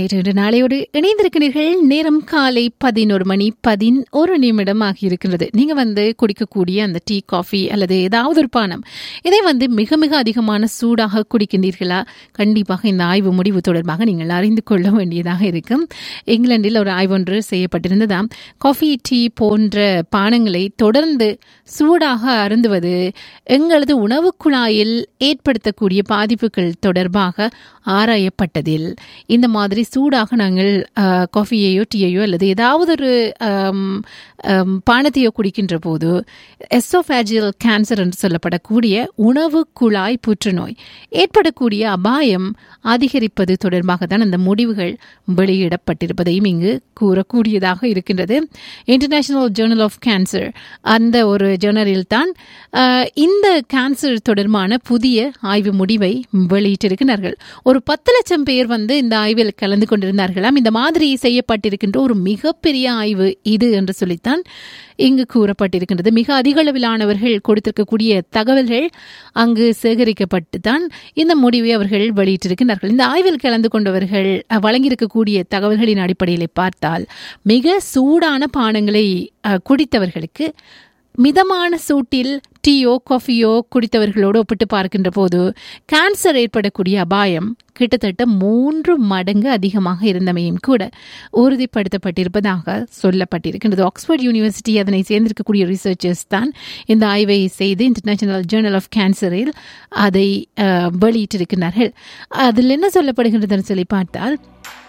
right இன்று நாளையோடு இணைந்திருக்கிறீர்கள் நேரம் காலை பதினோரு மணி பதினோரு நிமிடம் ஆகியிருக்கின்றது நீங்க வந்து குடிக்கக்கூடிய அந்த டீ காஃபி அல்லது ஏதாவது ஒரு பானம் இதை வந்து மிக மிக அதிகமான சூடாக குடிக்கின்றீர்களா கண்டிப்பாக இந்த ஆய்வு முடிவு தொடர்பாக நீங்கள் அறிந்து கொள்ள வேண்டியதாக இருக்கும் இங்கிலாந்தில் ஒரு ஆய்வு ஒன்று செய்யப்பட்டிருந்ததாம் காஃபி டீ போன்ற பானங்களை தொடர்ந்து சூடாக அருந்துவது எங்களது உணவு குழாயில் ஏற்படுத்தக்கூடிய பாதிப்புகள் தொடர்பாக ஆராயப்பட்டதில் இந்த மாதிரி சூடாக நாங்கள் அஹ், காஃபியையோ டீயையோ அல்லது ஏதாவது ஒரு அம், அம், பானத்தையோ குடிக்கின்ற போது எசோஃபேஜியல் கேன்சர் என்று சொல்லப்படக்கூடிய உணவு குழாய் புற்றுநோய் ஏற்படக்கூடிய அபாயம் அதிகரிப்பது தொடர்பாக தான் அந்த முடிவுகள் வெளியிடப்பட்டிருப்பதையும் இங்கு கூறக்கூடியதாக இருக்கின்றது இன்டர்நேஷனல் ஜேர்னல் ஆஃப் கேன்சர் அந்த ஒரு ஜேர்னலில் தான் அஹ், இந்த கேன்சர் தொடர்பான புதிய ஆய்வு முடிவை வெளியிட்டிருக்கிறார்கள் ஒரு பத்து லட்சம் பேர் வந்து இந்த ஆய்வில் கலந்து கொண்டிருந்தார்களாம் இந்த மாதிரி செய்யப்பட்டிருக்கின்ற ஒரு மிகப்பெரிய ஆய்வு இது என்று சொல்லித்தான் இங்கு கூறப்பட்டிருக்கின்றது மிக அதிக அளவிலானவர்கள் கொடுத்திருக்கக்கூடிய தகவல்கள் அங்கு சேகரிக்கப்பட்டு தான் இந்த முடிவை அவர்கள் வெளியிட்டிருக்கிறார்கள் இந்த ஆய்வில் கலந்து கொண்டவர்கள் அஹ், வழங்கியிருக்கக்கூடிய தகவல்களின் அடிப்படையில் பார்த்தால் மிக சூடான பானங்களை அஹ், குடித்தவர்களுக்கு மிதமான சூட்டில் டீயோ காஃபியோ குடித்தவர்களோடு ஒப்பிட்டு பார்க்கின்ற போது கேன்சர் ஏற்படக்கூடிய அபாயம் கிட்டத்தட்ட மூன்று மடங்கு அதிகமாக இருந்தமையும் கூட உறுதிப்படுத்தப்பட்டிருப்பதாக சொல்லப்பட்டிருக்கின்றது ஆக்ஸ்போர்ட் யூனிவர்சிட்டி அதனை சேர்ந்திருக்கக்கூடிய ரிசர்ச்சர்ஸ் தான் இந்த ஆய்வை செய்து இன்டர்நேஷனல் ஜேர்னல் ஆஃப் கேன்சரில் அதை அஹ், வெளியிட்டிருக்கிறார்கள் அதில் என்ன சொல்லப்படுகின்றதுன்னு சொல்லி பார்த்தால்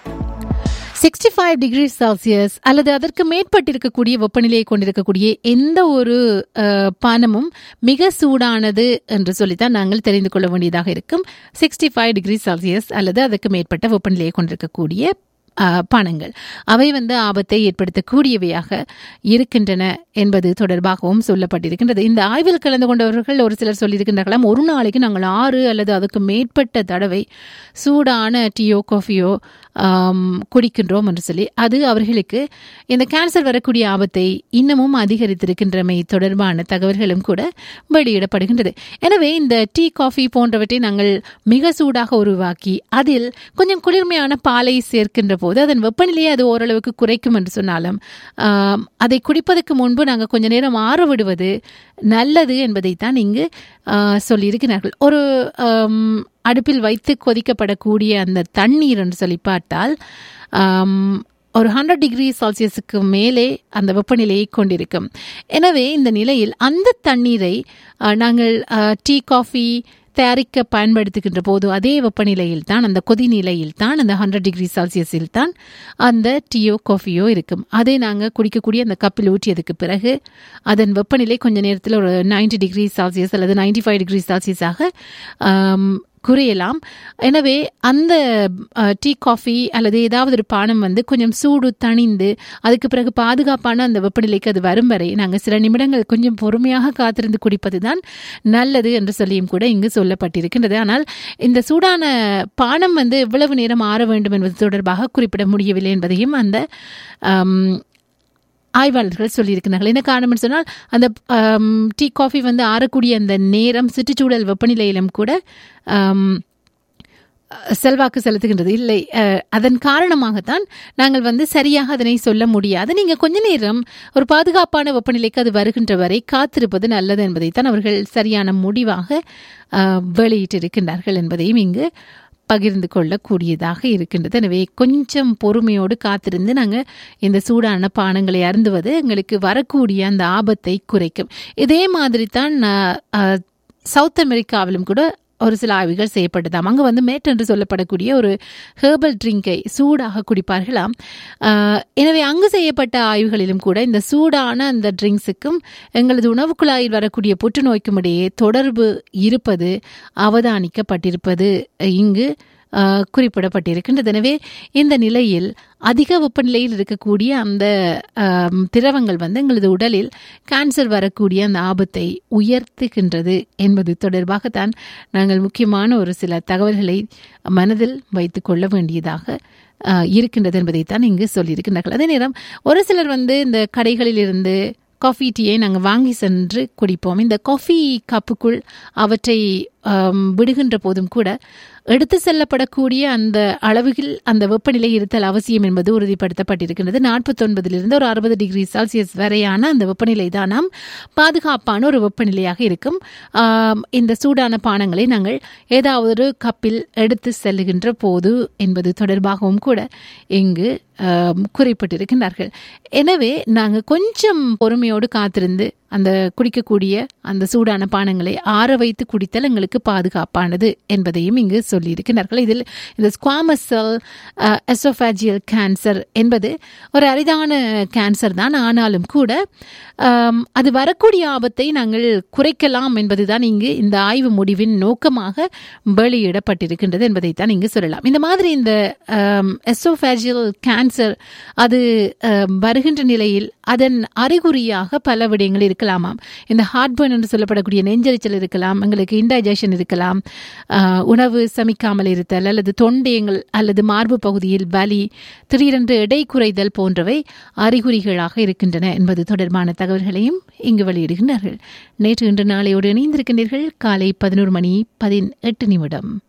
சிக்ஸ்டி ஃபைவ் டிகிரி செல்சியஸ் அல்லது அதற்கு மேற்பட்டிருக்கக்கூடிய வெப்பநிலையை கொண்டிருக்கக்கூடிய எந்த ஒரு அஹ், பானமும் மிக சூடானது என்று சொல்லித்தான் நாங்கள் தெரிந்து கொள்ள வேண்டியதாக இருக்கும் சிக்ஸ்டி ஃபைவ் டிகிரி செல்சியஸ் அல்லது அதற்கு மேற்பட்ட வெப்பநிலையை கொண்டிருக்கக்கூடிய அஹ், பானங்கள் அவை வந்து ஆபத்தை ஏற்படுத்தக்கூடியவையாக இருக்கின்றன என்பது தொடர்பாகவும் சொல்லப்பட்டிருக்கின்றது இந்த ஆய்வில் கலந்து கொண்டவர்கள் ஒரு சிலர் சொல்லியிருக்கின்றார்களாம் ஒரு நாளைக்கு நாங்கள் ஆறு அல்லது அதுக்கு மேற்பட்ட தடவை சூடான டீயோ காஃபியோ ஆம், குடிக்கின்றோம் என்று சொல்லி அது அவர்களுக்கு இந்த கேன்சர் வரக்கூடிய ஆபத்தை இன்னமும் அதிகரித்திருக்கின்றமை தொடர்பான தகவல்களும் கூட வெளியிடப்படுகின்றது எனவே இந்த டீ காஃபி போன்றவற்றை நாங்கள் மிக சூடாக உருவாக்கி அதில் கொஞ்சம் குளிர்மையான பாலை சேர்க்கின்ற போது அதன் வெப்பநிலையை அது ஓரளவுக்கு குறைக்கும் என்று சொன்னாலும் ஆம், அதை குடிப்பதற்கு முன்பு நாங்கள் கொஞ்ச நேரம் ஆற விடுவது நல்லது என்பதைத்தான் இங்கு ஆ, சொல்லியிருக்கிறார்கள் ஒரு ஆம், அடுப்பில் வைத்து கொதிக்கப்படக்கூடிய அந்த தண்ணீர் என்று சொல்லி பார்த்தால் ஆம், ஒரு ஹண்ட்ரட் டிகிரி செல்சியஸுக்கு மேலே அந்த வெப்பநிலையை கொண்டிருக்கும் எனவே இந்த நிலையில் அந்த தண்ணீரை ஆ, நாங்கள் ஆ, டீ காஃபி தயாரிக்க பயன்படுத்துகின்ற போது அதே வெப்பநிலையில் தான் அந்த கொதிநிலையில் தான் அந்த ஹண்ட்ரட் டிகிரி செல்சியஸில் தான் அந்த டீயோ காஃபியோ இருக்கும் அதை நாங்கள் குடிக்கக்கூடிய அந்த கப்பில் ஊற்றியதுக்கு பிறகு அதன் வெப்பநிலை கொஞ்ச நேரத்தில் ஒரு 90 டிகிரி செல்சியஸ் அல்லது 95 ஃபைவ் டிகிரி செல்சியஸாக ஆம், குறையலாம் எனவே அந்த அஹ், டீ காஃபி அல்லது ஏதாவது ஒரு பானம் வந்து கொஞ்சம் சூடு தணிந்து அதுக்கு பிறகு பாதுகாப்பான அந்த வெப்பநிலைக்கு அது வரும் வரை நாங்கள் சில நிமிடங்கள் கொஞ்சம் பொறுமையாக காத்திருந்து குடிப்பது தான் நல்லது என்று சொல்லியும் கூட இங்கு சொல்லப்பட்டிருக்கின்றது ஆனால் இந்த சூடான பானம் வந்து எவ்வளவு நேரம் ஆற வேண்டும் என்பது தொடர்பாக குறிப்பிட முடியவில்லை என்பதையும் அந்த ஆம், ஆய்வாளர்கள் சொல்லியிருக்கிறார்கள் என்ன காரணம்னு சொன்னால் அந்த ஆம், டீ காஃபி வந்து ஆறக்கூடிய அந்த நேரம் சுற்றுச்சூழல் வெப்பநிலையிலும் கூட ஆம், செல்வாக்கு செலுத்துகின்றது இல்லை அஹ், அதன் காரணமாகத்தான் நாங்கள் வந்து சரியாக அதனை சொல்ல முடியாது நீங்க கொஞ்ச நேரம் ஒரு பாதுகாப்பான வெப்பநிலைக்கு அது வருகின்ற வரை காத்திருப்பது நல்லது என்பதைத்தான் அவர்கள் சரியான முடிவாக அஹ், வெளியிட்டிருக்கின்றார்கள் என்பதையும் இங்கு பகிர்ந்து கொள்ளக்கூடியதாக இருக்கின்றது எனவே கொஞ்சம் பொறுமையோடு காத்திருந்து நாங்கள் இந்த சூடான பானங்களை அருந்துவது எங்களுக்கு வரக்கூடிய அந்த ஆபத்தை குறைக்கும் இதே மாதிரி தான் அஹ், அஹ், சவுத் அமெரிக்காவிலும் கூட ஒரு சில ஆய்வுகள் செய்யப்பட்டதாம் அங்கே வந்து மேட் என்று சொல்லப்படக்கூடிய ஒரு ஹேர்பல் ட்ரிங்கை சூடாக குடிப்பார்களாம் ஆஹ் எனவே அங்கு செய்யப்பட்ட ஆய்வுகளிலும் கூட இந்த சூடான அந்த ட்ரிங்க்ஸுக்கும் எங்களது உணவு குழாயில் வரக்கூடிய புற்றுநோய்க்கும் இடையே தொடர்பு இருப்பது அவதானிக்கப்பட்டிருப்பது இங்கு ஆஹ் குறிப்பிடப்பட்டிருக்கின்றது எனவே இந்த நிலையில் அதிக வெப்பநிலையில் இருக்கக்கூடிய அந்த ஆம், திரவங்கள் வந்து எங்களது உடலில் கேன்சர் வரக்கூடிய அந்த ஆபத்தை உயர்த்துகின்றது என்பது தொடர்பாகத்தான் நாங்கள் முக்கியமான ஒரு சில தகவல்களை மனதில் வைத்துக் கொள்ள வேண்டியதாக ஆஹ், இருக்கின்றது என்பதைத்தான் இங்கு சொல்லியிருக்கின்றார்கள் அதே நேரம் ஒரு சிலர் வந்து இந்த கடைகளில் இருந்து காஃபி டீயை நாங்கள் வாங்கி சென்று குடிப்போம் இந்த காஃபி கப்புக்குள் அவற்றை ஆம், விடுகின்ற போதும் கூட எடுத்து செல்லப்படக்கூடிய அந்த அளவில் அந்த வெப்பநிலை இருத்தல் அவசியம் என்பது உறுதிப்படுத்தப்பட்டிருக்கின்றது நாற்பத்தொன்பதிலிருந்து ஒரு அறுபது டிகிரி செல்சியஸ் வரையான அந்த வெப்பநிலை தான் நாம் பாதுகாப்பான ஒரு வெப்பநிலையாக இருக்கும் ஆம், இந்த சூடான பானங்களை நாங்கள் ஏதாவது ஒரு கப்பில் எடுத்து செல்லுகின்ற போது என்பது தொடர்பாகவும் கூட இங்கு ஆம், குறிப்பிட்டிருக்கின்றார்கள் எனவே நாங்கள் கொஞ்சம் பொறுமையோடு காத்திருந்து அந்த குடிக்கக்கூடிய அந்த சூடான பானங்களை ஆற வைத்து குடித்தல் எங்களுக்கு பாதுகாப்பானது என்பதையும் இங்கு சொல்லியிருக்கிறார்கள் இதில் இந்த ஸ்குவாமஸ் செல் எசோஃபாஜியல் கேன்சர் என்பது ஒரு அரிதான கேன்சர் தான் ஆனாலும் கூட ஆம், அது வரக்கூடிய ஆபத்தை நாங்கள் குறைக்கலாம் என்பதுதான் இங்கு இந்த ஆய்வு முடிவின் நோக்கமாக வெளியிடப்பட்டிருக்கின்றது என்பதைத்தான் இங்கு சொல்லலாம் இந்த மாதிரி இந்த எசோஃபாஜியல் கேன்சர் அது ஆம், வருகின்ற நிலையில் அதன் அறிகுறியாக பல விடயங்கள் இருக்கலாமாம் இந்த ஹார்ட்பர்ன் என்று சொல்லப்படக்கூடிய நெஞ்சரிச்சல் இருக்கலாம் எங்களுக்கு இன்டைஜஷன் இருக்கலாம் ஆஹ், உணவு சமிக்காமல் இருத்தல் அல்லது தொண்டையங்கள் அல்லது மார்பு பகுதியில் வலி திடீரென்று எடை குறைதல் போன்றவை அறிகுறிகளாக இருக்கின்றன என்பது தொடர்பான தகவல்களையும் இங்கு வெளியிடுகின்றார்கள் நேற்று இன்று நாளையோடு இணைந்திருக்கின்றீர்கள் காலை பதினோரு மணி பதினெட்டு நிமிடம்